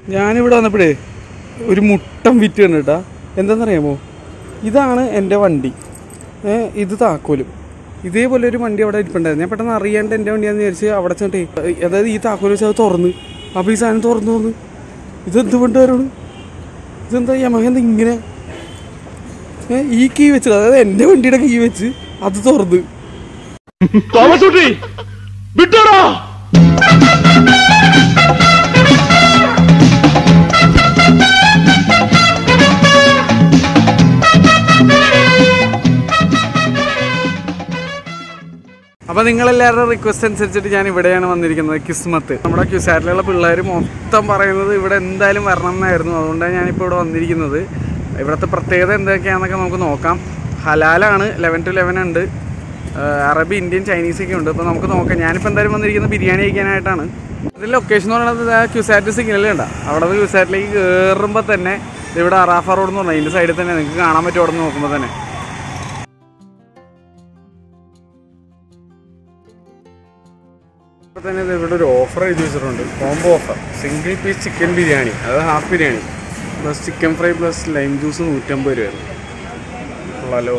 ഞാനിവിടെ വന്നപ്പോഴേ ഒരു മുട്ടം വിറ്റ് കണ്ടിട്ടാ എന്താണെന്നറിയാമോ ഇതാണ് എൻ്റെ വണ്ടി ഏ ഇത് താക്കോലും ഇതേപോലെ ഒരു വണ്ടി അവിടെ ഇരിപ്പുണ്ടായിരുന്നു ഞാൻ പെട്ടെന്ന് അറിയാണ്ട് എൻ്റെ വണ്ടിയാന്ന് വിചാരിച്ച് അവിടെ ചെന്നിട്ടേ അതായത് ഈ താക്കോൽ വെച്ച് അത് തുറന്ന് അപ്പോൾ ഈ സാധനം തുറന്നു തോന്നുന്നു ഇതെന്ത് കൊണ്ടുവരണം ഇതെന്താ യമഹ എന്താ ഇങ്ങനെ ഏ ഈ കീ വെച്ച് അതായത് എൻ്റെ വണ്ടിയുടെ കീ വെച്ച് അത് തുറന്ന് തോമസ് കുട്ടി വിട്ടോടാ അപ്പോൾ നിങ്ങളെല്ലാവരുടെ റിക്വസ്റ്റ് അനുസരിച്ചിട്ട് ഞാൻ ഇവിടെയാണ് വന്നിരിക്കുന്നത് കിസ്മത്ത് നമ്മുടെ ക്യുസാറ്റിലുള്ള പിള്ളേർ മൊത്തം പറയുന്നത് ഇവിടെ എന്തായാലും വരണം എന്നായിരുന്നു അതുകൊണ്ടാണ് ഞാനിപ്പോൾ ഇവിടെ വന്നിരിക്കുന്നത് ഇവിടുത്തെ പ്രത്യേകത എന്തൊക്കെയാണെന്നൊക്കെ നമുക്ക് നോക്കാം ഹലാലാണ് ലെവൻ ടു ലെവൻ ഉണ്ട് ആ, അറബി ഇന്ത്യൻ ചൈനീസ് ഒക്കെ ഉണ്ട് അപ്പോൾ നമുക്ക് നോക്കാം ഞാനിപ്പോൾ എന്തായാലും വന്നിരിക്കുന്നത് ബിരിയാണി കഴിക്കാനായിട്ടാണ് ഇതിൻ്റെ ലൊക്കേഷൻ എന്ന് പറയുന്നത് ആ ക്യുസാറ്റ് സിഗ്നൽ ഉണ്ട് അവിടെ നിന്ന് ക്യുസാറ്റിലേക്ക് കയറുമ്പോൾ തന്നെ ഇവിടെ അറാഫ റോഡ് എന്ന് പറഞ്ഞാൽ ഇതിൻ്റെ സൈഡിൽ തന്നെ നിങ്ങൾക്ക് കാണാൻ പറ്റും അവിടെ നിന്ന് നോക്കുമ്പോൾ തന്നെ ഇപ്പോൾ തന്നെ ദേ ഇവിടെ ഒരു ഓഫർ എഴുതി വെച്ചിട്ടുണ്ട് combo offer single piece chicken biryani അത് half biryani plus chicken fry plus lime juice നൂറ്റമ്പത് രൂപയായിരുന്നു കൊള്ളാലോ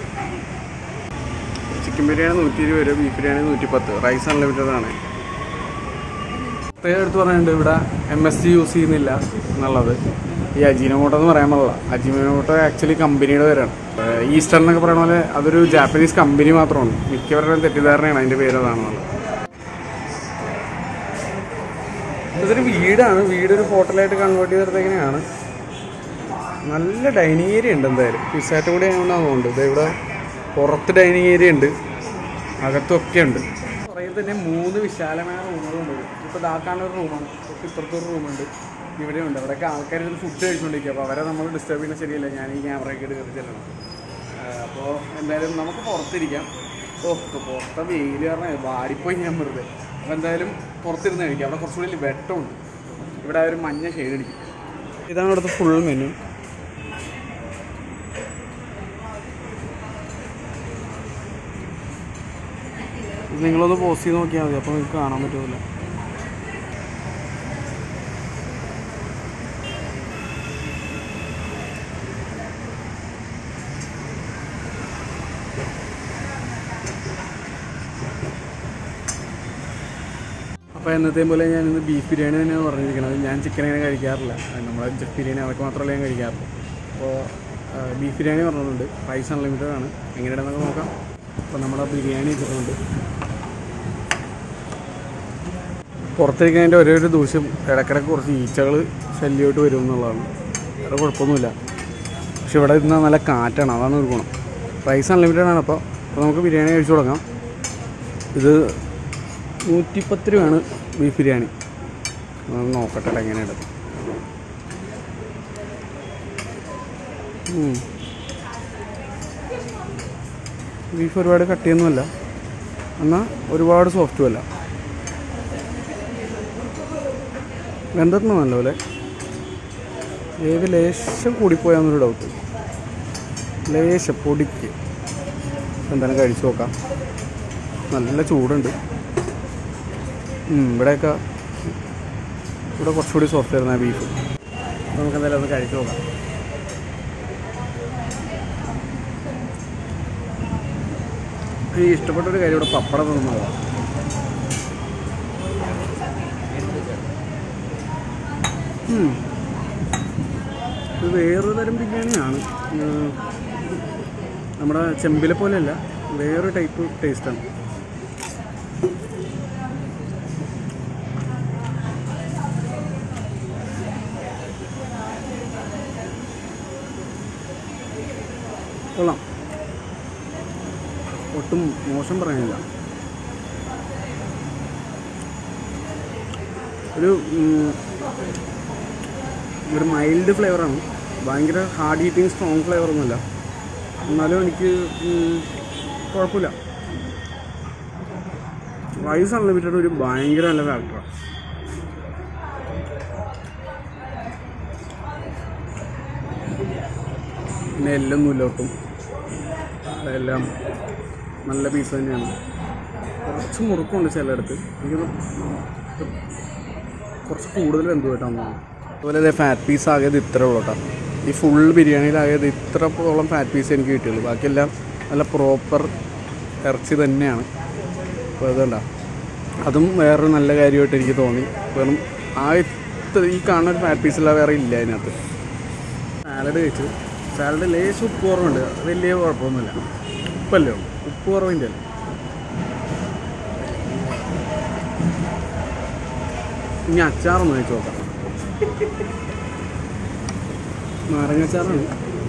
ചിക്കൻ ബിരിയാണി നൂറ്റി ഇരുപത് രൂപ ബീഫ് ബിരിയാണി നൂറ്റി പത്ത് റൈസ് അൺലിമിറ്റഡ് ആണ് പ്രത്യേകം എടുത്ത് പറയുന്നുണ്ട് ഇവിടെ എം എസ് സി യൂസ് ചെയ്യുന്നില്ല എന്നുള്ളത് ഈ അജീനോമോട്ടോ എന്ന് പറയാൻ പാടില്ല അജീനോമോട്ടോ ആക്ച്വലി കമ്പനിയുടെ പേരാണ് ഈസ്റ്റർ എന്നൊക്കെ പറയുന്ന പോലെ അതൊരു ജാപ്പനീസ് കമ്പനി മാത്രമാണ് മിക്കവരുടെയും തെറ്റിദ്ധാരണയാണ് അതിൻ്റെ പേര് അതാണെന്നുള്ളത് ഇതൊരു വീടാണ് വീടൊരു ഹോട്ടലായിട്ട് കൺവേർട്ട് ചെയ്തെടുത്തേക്കനെയാണ് നല്ല ഡൈനിങ് ഏരിയ ഉണ്ട് എന്തായാലും പിസാറ്റ് കൂടി ആയതുകൊണ്ടാണ് തോന്നുന്നുണ്ട് ഇത് ഇവിടെ പുറത്ത് ഡൈനിങ് ഏരിയ ഉണ്ട് അകത്തൊക്കെ ഉണ്ട് പുറകിൽ തന്നെ മൂന്ന് വിശാലമായ റൂമുകളുണ്ട് ഇപ്പോൾ ഇതാക്കാണ് ഒരു റൂമാണ് തൊട്ട് ഇപ്പുറത്തെ ഒരു റൂമുണ്ട് ഇവിടെ ഉണ്ട് അവിടെയൊക്കെ ആൾക്കാർ ഇരുന്ന് ഫുഡ് കഴിച്ചുകൊണ്ടിരിക്കുക അപ്പോൾ അവരെ നമ്മൾ ഡിസ്റ്റർബ് ചെയ്യുന്നത് ശരിയല്ല ഞാൻ ഈ ക്യാമറയൊക്കെ എടുത്ത് കയറി ചെല്ലണം അപ്പോൾ എന്തായാലും നമുക്ക് പുറത്തിരിക്കാം ഓ പുറത്തെ വെയിൽ കാരണം വാടിപ്പോയി ഞാൻ വെറുതെ അപ്പോൾ എന്തായാലും പുറത്തിരുന്ന് കഴിക്കാം അവിടെ കുറച്ചുകൂടി വെട്ടമുണ്ട് ഇവിടെ ആ ഒരു മഞ്ഞ ഷെയ്ഡ് അടിക്കും ഇതാണ് ഇവിടുത്തെ ഫുൾ മെനു ഇത് നിങ്ങളൊന്ന് പോസ്റ്റ് ചെയ്ത് നോക്കിയാൽ മതി അപ്പോൾ നിങ്ങൾക്ക് കാണാൻ പറ്റുമല്ലോ അപ്പോൾ എന്നത്തെയും പോലെ ഞാൻ ഇന്ന് ബീഫ് ബിരിയാണി തന്നെയാണ് പറഞ്ഞിരിക്കുന്നത് ഞാൻ ചിക്കൻ അങ്ങനെ കഴിക്കാറില്ല നമ്മുടെ ചെഫ് ബിരിയാണി അതൊക്കെ മാത്രമല്ല ഞാൻ കഴിക്കാറുള്ളൂ അപ്പോൾ ബീഫ് ബിരിയാണി പറഞ്ഞിട്ടുണ്ട് പ്രൈസ് അൺലിമിറ്റഡ് ആണ് എങ്ങനെയാണെന്നൊക്കെ നോക്കാം അപ്പോൾ നമ്മുടെ ബിരിയാണി വെച്ചിട്ടുണ്ട് പുറത്തിരിക്കുന്നതിൻ്റെ ഒരേ ഒരു ദൂഷ്യം ഇടയ്ക്കിടയ്ക്ക് കുറച്ച് ഈച്ചകൾ ശല്യമായിട്ട് വരും എന്നുള്ളതാണ് വേറെ കുഴപ്പമൊന്നുമില്ല പക്ഷെ ഇവിടെ ഇരുന്നാൽ നല്ല കാറ്റാണ് അതാണ് ഒരു ഗുണം പ്രൈസ് അൺലിമിറ്റഡ് ആണ് അപ്പോൾ അപ്പോൾ നമുക്ക് ബിരിയാണി കഴിച്ചു തുടങ്ങാം ഇത് നൂറ്റിപ്പത്ത് രൂപയാണ് ബീഫ് ബിരിയാണി ഒന്ന് നോക്കട്ടെ എങ്ങനെയുണ്ട് ഉം. ബീഫ് ഒരുപാട് കട്ടിയൊന്നുമല്ല എന്നാൽ ഒരുപാട് സോഫ്റ്റും അല്ല വെന്തിട്ടുണ്ട് നല്ലപോലെ വേവ് ലേശം കൂടിപ്പോയാന്നൊരു ഡൗട്ട് ലേശം പൊടിക്ക് എന്തായാലും കഴിച്ചു നോക്കാം നല്ല ചൂടുണ്ട് ഉം, ഇവിടെയൊക്കെ ഇവിടെ കുറച്ചുകൂടി സോഫ്റ്റ് ആയിരുന്നു ആ ബീഫ് നമുക്ക് എന്തായാലും ഒന്ന് കഴിച്ചു നോക്കാം ഈ ഇഷ്ടപ്പെട്ട ഒരു കാര്യം ഇവിടെ പപ്പടം തന്നതാണ് ഉം. ഇത് വേറൊരു തരം ബിരിയാണിയാണ് ഉം. നമ്മുടെ ചെമ്പിലെ പോലെയല്ല വേറൊരു ടൈപ്പ് ടേസ്റ്റാണ് കൊള്ളാം ഒട്ടും മോശം പറയാനില്ല ഒരു ഉം, ഒരു മൈൽഡ് ഫ്ലേവറാണ് ഭയങ്കര ഹാർഡ് ഈറ്റിംഗ് സ്ട്രോങ് ഫ്ലേവർ ഒന്നുമല്ല എന്നാലും എനിക്ക് ഉം, കുഴപ്പമില്ല റൈസ് അൺലിമിറ്റഡ് ഒരു ഭയങ്കര നല്ല ഫാക്ടറാണ് പിന്നെ എല്ലൊന്നുമില്ല ഒട്ടും എല്ലാം നല്ല പീസ് തന്നെയാണ് കുറച്ച് മുറുക്കുണ്ട് ചിലയിടത്ത് എനിക്ക് കുറച്ച് കൂടുതൽ വെന്ത് പോയിട്ടാണ് അതുപോലെ ഇതേ ഫാറ്റ് പീസ് ആകിയത് ഇത്ര ഉള്ളൂ കേട്ടോ ഈ ഫുൾ ബിരിയാണിയിലാകിയത് ഇത്രത്തോളം ഫാറ്റ് പീസ് എനിക്ക് കിട്ടിയുള്ളൂ ബാക്കിയെല്ലാം നല്ല പ്രോപ്പർ ഇറച്ചി തന്നെയാണ് അപ്പോൾ ഇതുണ്ട അതും വേറൊരു നല്ല കാര്യമായിട്ട് എനിക്ക് തോന്നി വെറും ആ ഇത്ര ഈ കാണുന്ന ഒരു ഫാറ്റ് പീസുള്ള വേറെ ഇല്ല അതിനകത്ത് സാലഡ് കഴിച്ചു സാലഡ് ലേശം ഉപ്പ് കുറവുണ്ട് അത് വലിയ കുഴപ്പമൊന്നുമില്ല ഉപ്പല്ലേ ഉള്ളൂ ഉപ്പ് കുറവിൻ്റെ അല്ലേ ഇനി അച്ചാറൊന്ന് കഴിച്ചു നോക്കാം നാരങ്ങച്ചാറാണ്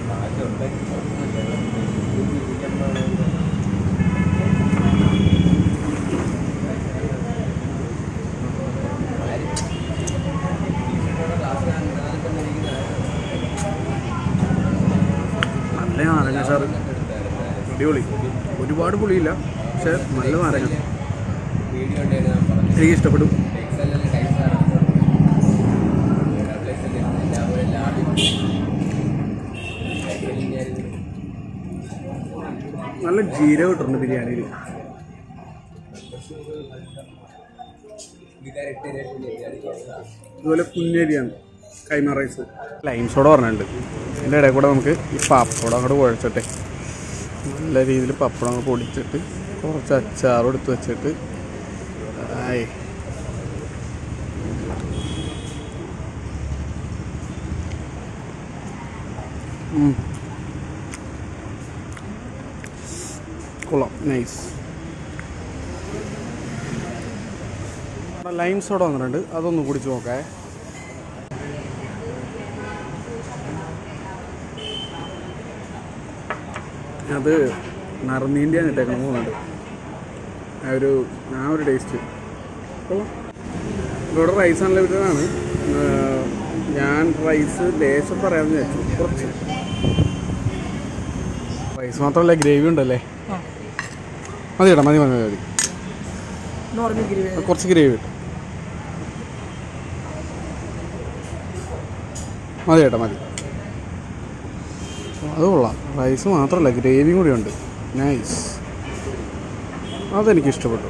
നല്ല നാരങ്ങച്ചാറ് അടിപൊളി ഒരുപാട് പുളിയില്ല പക്ഷെ നല്ല നാരങ്ങ എനിക്ക് ഇഷ്ടപ്പെടും നല്ല ജീരകം ഇട്ടിട്ടുണ്ട് ബിരിയാണിയിൽ അതുപോലെ കുഞ്ഞരിയാണ് കൈമ റൈസ് ലൈം സോഡ പറഞ്ഞിട്ടുണ്ട് ഇതിൻ്റെ ഇടയിൽ കൂടെ നമുക്ക് ഈ പപ്പടം അങ്ങോട്ട് കുഴച്ചിട്ടെ നല്ല രീതിയിൽ പപ്പടം അങ്ങ് പൊടിച്ചിട്ട് കുറച്ച് അച്ചാറും എടുത്ത് വെച്ചിട്ട് ആയി ഉം. കൊള്ളാം നൈസ് ലൈം സോഡ വന്നിട്ടുണ്ട് അതൊന്ന് കുടിച്ച് നോക്കേ അത് നറുന്നീൻ്റെയാണ് ഇട്ടേക്കണം പോകുന്നുണ്ട് ആ ഒരു ആ ഒരു ടേസ്റ്റ് കൊള്ളാം ഇവിടെ റൈസ് അൺലിമിറ്റഡ് ആണ് ഏർ ഞാൻ റൈസ് ലേശം പറയാമെന്ന് വിചാരിച്ചു കുറച്ച് റൈസ് മാത്രമല്ല ഗ്രേവി ഉണ്ടല്ലേ മതി കേട്ടോ മതി മതി മതി നോർമൽ ഗ്രേവി കുറച്ച് ഗ്രേവി കിട്ടും മതി ചേട്ടാ മതി അത് കൊള്ളാം റൈസ് മാത്രമല്ല ഗ്രേവിയും കൂടി ഉണ്ട് നൈസ് അതെനിക്ക് ഇഷ്ടപ്പെട്ടു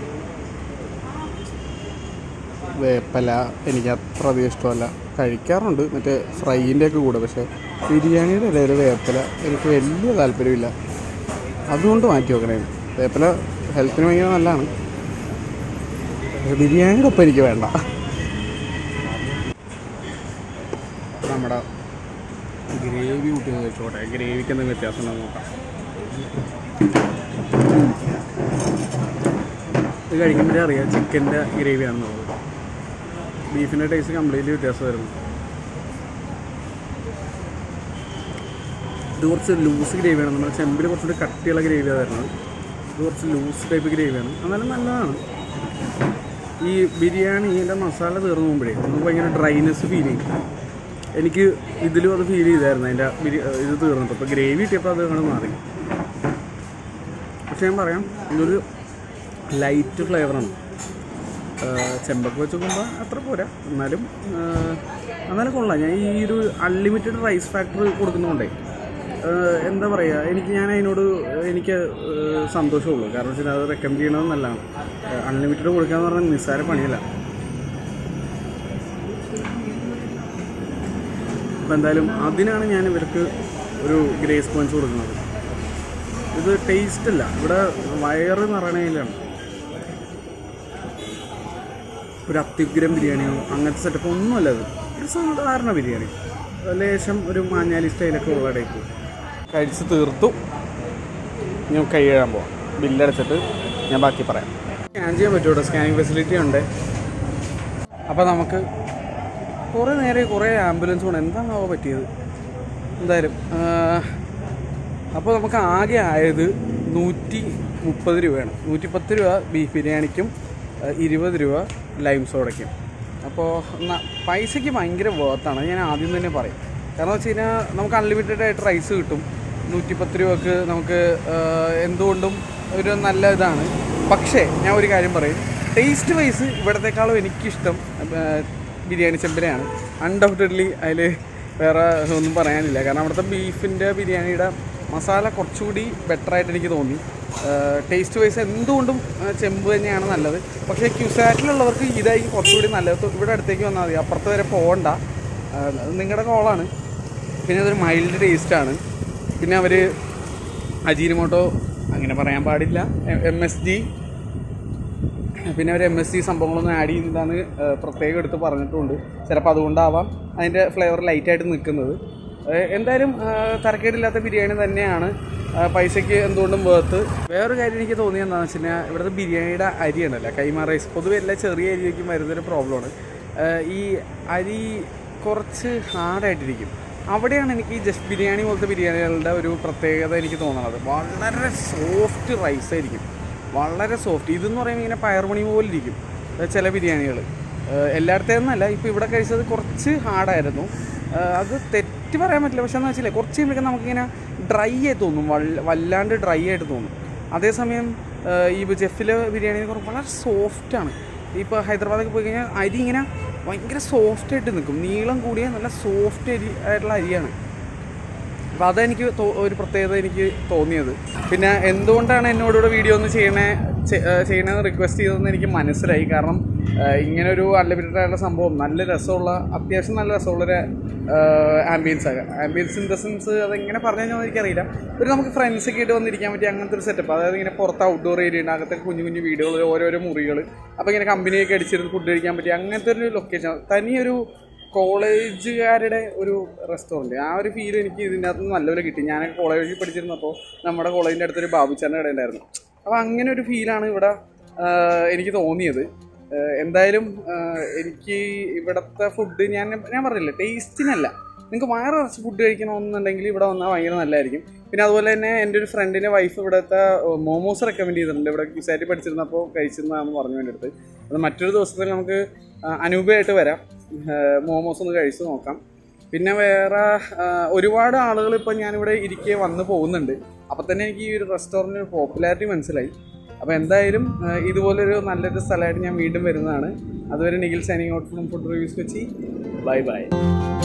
വേപ്പല എനിക്ക് അത്ര അധികം ഇഷ്ടമല്ല കഴിക്കാറുണ്ട് മറ്റേ ഫ്രൈൻ്റെ ഒക്കെ കൂടെ പക്ഷേ ബിരിയാണിയുടെ ഇടയിൽ വേപ്പല എനിക്ക് വലിയ താല്പര്യമില്ല അതുകൊണ്ട് മാറ്റി വെക്കണേ വേപ്പല ഹെൽത്തിന് ഭയങ്കര നല്ലതാണ് പക്ഷെ ബിരിയാണിയുടെ ഒപ്പം എനിക്ക് വേണ്ട നമ്മുടെ ഗ്രേവി കൂട്ടി ഒന്ന് വെച്ചോട്ടെ ഗ്രേവിക്ക് എന്തെങ്കിലും വ്യത്യാസം ഉണ്ടോ എന്ന് നോക്കാം ഇത് കഴിക്കുമ്പോഴേ അറിയാം ചിക്കൻ്റെ ഗ്രേവിയാണെന്നുള്ളത് ബീഫിൻ്റെ ടേസ്റ്റ് കംപ്ലീറ്റ്ലി വ്യത്യാസം വരുന്നു ഇത് കുറച്ച് ലൂസ് ഗ്രേവിയാണ് നമ്മുടെ ചെമ്പിൽ കുറച്ചുകൂടി കട്ടിയുള്ള ഗ്രേവിയാണ് വരുന്നത് ഇത് കുറച്ച് ലൂസ് ടൈപ്പ് ഗ്രേവിയാണ് എന്നാലും നല്ലതാണ് ഈ ബിരിയാണിൻ്റെ മസാല തീർന്നു പോകുമ്പോഴേ നമുക്ക് ഭയങ്കര ഡ്രൈനെസ് ഫീൽ ചെയ്യും എനിക്ക് ഇതിലും അത് ഫീൽ ചെയ്തായിരുന്നു അതിൻ്റെ ബിരി ഇത് തീർന്നപ്പോൾ അപ്പോൾ ഗ്രേവി കിട്ടിയപ്പോൾ അത് അങ്ങോട്ട് മാറി പക്ഷെ ഞാൻ പറയാം ഇതൊരു ലൈറ്റ് ഫ്ലേവറാണ് ചെമ്പൊക്കെ വെച്ച് നോക്കുമ്പോൾ അത്ര പോരാ എന്നാലും ആഹ്, എന്നാലും കൊള്ളാം ഞാൻ ഈ ഒരു അൺലിമിറ്റഡ് റൈസ് ഫാക്ടർ കൊടുക്കുന്നതുകൊണ്ടേ ആഹ്, എന്താ പറയുക എനിക്ക് ഞാൻ അതിനോട് എനിക്ക് ആഹ്, സന്തോഷമുള്ളൂ കാരണം വെച്ചാൽ അത് റെക്കമെൻഡ് ചെയ്യണത് നല്ലതാണ് അൺലിമിറ്റഡ് കൊടുക്കുക എന്ന് പറഞ്ഞാൽ നിസ്സാര പണിയല്ല അപ്പോൾ എന്തായാലും അതിനാണ് ഞാൻ ഇവർക്ക് ഒരു ഗ്രേസ് പോയിൻറ്റ്സ് കൊടുക്കുന്നത് ഇത് ടേസ്റ്റ് അല്ല ഇവിടെ വയറ് നിറയണയിലാണ് ഒരു അത്യുഗ്രം ബിരിയാണിയോ അങ്ങനത്തെ സെറ്റപ്പ് ഒന്നുമല്ല ഇത് ഒരു സാധാരണ ബിരിയാണി ലേശം ഒരു മാഞ്ഞാലി സ്റ്റൈലൊക്കെ ഉള്ള ടൈപ്പ് കഴിച്ച് തീർത്തു ഞാൻ കൈ കഴുകാൻ പോവാം ബില്ലടച്ചിട്ട് ഞാൻ ബാക്കി പറയാം സ്കാൻ ചെയ്യാൻ പറ്റുമോ സ്കാനിങ് ഫെസിലിറ്റി ഉണ്ട് അപ്പോൾ നമുക്ക് കുറേ നേരെ കുറേ ആംബുലൻസ് പോകണം എന്താണാവോ പറ്റിയത് എന്തായാലും അപ്പോൾ നമുക്ക് ആകെ ആയത് നൂറ്റി മുപ്പത് രൂപയാണ് നൂറ്റി പത്ത് രൂപ ബീഫ് ബിരിയാണിക്കും ആ, ഇരുപത് രൂപ ലൈം സോഡയ്ക്കും അപ്പോൾ ന- പൈസയ്ക്ക് ഭയങ്കര വേർത്താണ് ഞാൻ ആദ്യം തന്നെ പറയും കാരണം വെച്ച് കഴിഞ്ഞാൽ നമുക്ക് അൺലിമിറ്റഡ് ആയിട്ട് റൈസ് കിട്ടും നൂറ്റി പത്ത് രൂപക്ക് നമുക്ക് ആ, എന്തുകൊണ്ടും ഒരു നല്ല ഇതാണ് പക്ഷേ ഞാൻ ഒരു കാര്യം പറയും ടേസ്റ്റ് വൈസ് ഇവിടത്തെക്കാളും എനിക്കിഷ്ടം ആ, ബിരിയാണി ചെമ്പിനെയാണ് അൺഡൗട്ടഡ്ലി അതിൽ വേറെ ഒന്നും പറയാനില്ല കാരണം അവിടുത്തെ ബീഫിൻ്റെ ബിരിയാണിയുടെ മസാല കുറച്ചുകൂടി ബെറ്റർ ആയിട്ട് എനിക്ക് തോന്നി ടേസ്റ്റ് വൈസ് എന്തുകൊണ്ടും ആ, ചെമ്പ് തന്നെയാണ് നല്ലത് പക്ഷേ ക്യുസാറ്റിലുള്ളവർക്ക് ഇതായിരിക്കും കുറച്ചുകൂടി നല്ലത് തൊ- ഇവിടെ അടുത്തേക്ക് വന്നാൽ മതി അപ്പുറത്ത് വരെ പോകണ്ട അത് നിങ്ങളുടെ കോളാണ് പിന്നെ അതൊരു മൈൽഡ് ടേസ്റ്റാണ് പിന്നെ അവർ അജീനമോട്ടോ അങ്ങനെ പറയാൻ പാടില്ല എം എസ് ജി പിന്നെ അവർ എം എസ് സി സംഭവങ്ങളൊന്നും ആഡ് ചെയ്യുന്നതാണ് പ്രത്യേകം എടുത്ത് പറഞ്ഞിട്ടുണ്ട് ചിലപ്പോൾ അതുകൊണ്ടാവാം അതിൻ്റെ ഫ്ലേവർ ലൈറ്റായിട്ട് നിൽക്കുന്നത് ഏഹ് എന്തായാലും ഏഹ് തരക്കേടില്ലാത്ത ബിരിയാണി തന്നെയാണ് ഏഹ് പൈസയ്ക്ക് എന്തുകൊണ്ടും വേർത്ത് വേറൊരു കാര്യം എനിക്ക് തോന്നിയത് എന്താണെന്ന് വെച്ച് കഴിഞ്ഞാൽ ഇവിടുത്തെ ബിരിയാണിയുടെ അരി ഉണ്ടല്ലോ കൈമ റൈസ് പൊതുവെ എല്ലാ ചെറിയ അരിയൊക്കെ വരുന്നൊരു പ്രോബ്ലമാണ് ഈ അരി കുറച്ച് ഹാർഡായിട്ടിരിക്കും അവിടെയാണ് എനിക്ക് ഈ ജസ്റ്റ് ബിരിയാണി പോലത്തെ ബിരിയാണികളുടെ ഒരു പ്രത്യേകത എനിക്ക് തോന്നുന്നത് വളരെ സോഫ്റ്റ് റൈസ് ആയിരിക്കും വളരെ സോഫ്റ്റ് ഇതെന്ന് പറയുമ്പോൾ ഇങ്ങനെ പയർമണി പോലെ ഇരിക്കും ഏഹ് ചില ബിരിയാണികൾ എല്ലായിടത്തേന്നല്ല ഇപ്പോൾ ഇവിടെ കഴിച്ചത് കുറച്ച് ഹാർഡായിരുന്നു ഏഹ് അത് തെറ്റ് പറയാൻ പറ്റില്ല പക്ഷെ എന്ന് വെച്ചില്ലേ കുറച്ച് കഴിയുമ്പോഴേക്കും നമുക്കിങ്ങനെ ഡ്രൈ ആയി തോന്നും വല്ല- വല്ലാണ്ട് ഡ്രൈ ആയിട്ട് തോന്നും അതേസമയം ഏഹ് ഈ ജെഫിലെ ബിരിയാണി എന്ന് പറഞ്ഞാൽ വളരെ സോഫ്റ്റാണ് ഇപ്പോൾ ഹൈദരാബാദൊക്കെ പോയി കഴിഞ്ഞാൽ അരി ഇങ്ങനെ ഭയങ്കര സോഫ്റ്റ് ആയിട്ട് നിൽക്കും നീളം കൂടിയ നല്ല സോഫ്റ്റ് അരി ആയിട്ടുള്ള അരിയാണ് അപ്പോൾ അതെനിക്ക് തോ- ഒരു പ്രത്യേകത എനിക്ക് തോന്നിയത് പിന്നെ എന്തുകൊണ്ടാണ് എന്നോടിവിടെ വീഡിയോ ഒന്ന് ചെയ്യണേ ചെ- ഏഹ് ചെയ്യണമെന്ന് റിക്വസ്റ്റ് ചെയ്തതെന്ന് എനിക്ക് മനസ്സിലായി കാരണം ഏഹ് ഇങ്ങനെ ഒരു അൺലിമിറ്റഡ് ആയിട്ടുള്ള സംഭവം നല്ല രസമുള്ള അത്യാവശ്യം നല്ല രസമുള്ളൊരു ആംബിയൻസ് ആണ് ആംബിയൻസ് ഇൻ ദ സെൻസ് അതെങ്ങനെ പറഞ്ഞു കഴിഞ്ഞാൽ എനിക്കറിയില്ല ഒരു നമുക്ക് ഫ്രണ്ട്സ് ഒക്കെ ആയിട്ട് വന്നിരിക്കാൻ പറ്റിയ അങ്ങനത്തെ ഒരു സെറ്റപ്പ് അതായത് ഇങ്ങനെ പുറത്ത് ഔട്ട്ഡോർ ഏരിയ ഉണ്ട് അകത്തെ കുഞ്ഞു കുഞ്ഞു വീടുകൾ ഓരോരോ മുറികൾ അപ്പോൾ ഇങ്ങനെ കമ്പനിയൊക്കെ അടിച്ചിരുന്ന് ഫുഡ് കഴിക്കാൻ പറ്റിയ അങ്ങനത്തെ ഒരു ലൊക്കേഷൻ തനിയൊരു കോളേജുകാരുടെ ഒരു റെസ്റ്റോറൻറ്റ് ആ ഒരു ഫീൽ എനിക്ക് ഇതിൻ്റെ അകത്ത് നിന്ന് നല്ലപോലെ കിട്ടി ഞാൻ കോളേജിൽ പഠിച്ചിരുന്നപ്പോൾ നമ്മുടെ കോളേജിൻ്റെ അടുത്തൊരു ബാബുച്ചാൻ്റെ കട ഉണ്ടായിരുന്നു അപ്പോൾ അങ്ങനെ ഒരു ഫീലാണ് ഇവിടെ ആ, എനിക്ക് തോന്നിയത് ആ, എന്തായാലും ആ, എനിക്ക് ഇവിടുത്തെ ഫുഡ് ഞാൻ ഞാൻ പറഞ്ഞില്ലേ ടേസ്റ്റിനല്ല നിങ്ങൾക്ക് വയറ് നിറച്ച് ഫുഡ് കഴിക്കണമെന്നുണ്ടെങ്കിൽ ഇവിടെ വന്നാൽ ഭയങ്കര നല്ലതായിരിക്കും പിന്നെ അതുപോലെ തന്നെ എൻ്റെ ഒരു ഫ്രണ്ടിൻ്റെ വൈഫ് ഇവിടുത്തെ മോമോസ് റെക്കമെൻഡ് ചെയ്തിട്ടുണ്ട് ഇവിടെ ക്യൂസായിട്ട് പഠിച്ചിരുന്നപ്പോൾ കഴിച്ചിരുന്നതാണെന്ന് പറഞ്ഞു എൻ്റെ അടുത്ത് അത് മറ്റൊരു ദിവസത്തിൽ നമുക്ക് ആ, അനൂപയായിട്ട് വരാം മോമോസ് ഒന്ന് കഴിച്ച് നോക്കാം പിന്നെ വേറെ ആ, ഒരുപാട് ആളുകൾ ഇപ്പം ഞാനിവിടെ ഇരിക്കെ വന്ന് പോകുന്നുണ്ട് അപ്പം തന്നെ എനിക്ക് ഈ ഒരു റെസ്റ്റോറൻറ്റിന് പോപ്പുലാരിറ്റി മനസ്സിലായി അപ്പോൾ എന്തായാലും ആ, ഇതുപോലൊരു നല്ലൊരു സ്ഥലമായിട്ട് ഞാൻ വീണ്ടും വരുന്നതാണ് അതുവരെ Nikhil signing out from food reviews വെച്ച് ബൈ ബൈ